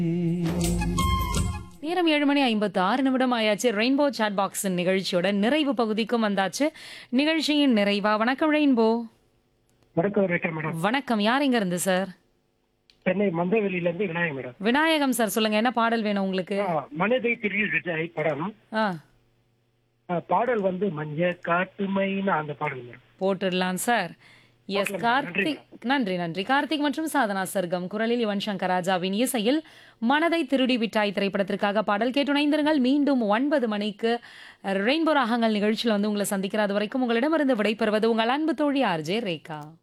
நேரம் ஏழு மணி ஐம்பத்து ஆறு நிமிடம் ஆயாச்சு ரெயின்போ சாட் பாக்ஸின் நிகழ்ச்சியோட நிறைவு பகுதிக்கும் வந்தாச்சு நிகழ்ச்சியின் நிறைவா வணக்கம் ரெயின்போ வணக்கம் ரேட்டர் மேடம் வணக்கம் யார் இங்க இருந்து சார் சென்னை மந்தவெளியில இருந்து விநாயகம் மேடம் விநாயகம் சார் சொல்லுங்க என்ன பாடல் வேணும் உங்களுக்கு ஆ, மனதை திரியில் விஜய் படம் ஆ ஆ, பாடல் வந்து மஞ்ச காட்டு மைனா அந்த பாடல் மேடம் போட்டுடலாம் சார் எஸ் கார்த்திக் நன்றி நன்றி கார்த்திக் மற்றும் சாதனா சர்க்கம் குரலில் யுவன் சங்கர் ராஜாவின் இசையில் மனதை திருடி விட்டாய் திரைப்படத்திற்காக பாடல் கேட்டுணைந்திருங்கள் மீண்டும் ஒன்பது மணிக்கு ரெயின்போ ராகங்கள் நிகழ்ச்சியில் வந்து உங்களை சந்திக்கிறது வரைக்கும் உங்களிடமிருந்து விடைபெறுவது உங்கள் அன்பு தோழி ஆர்ஜே ரேகா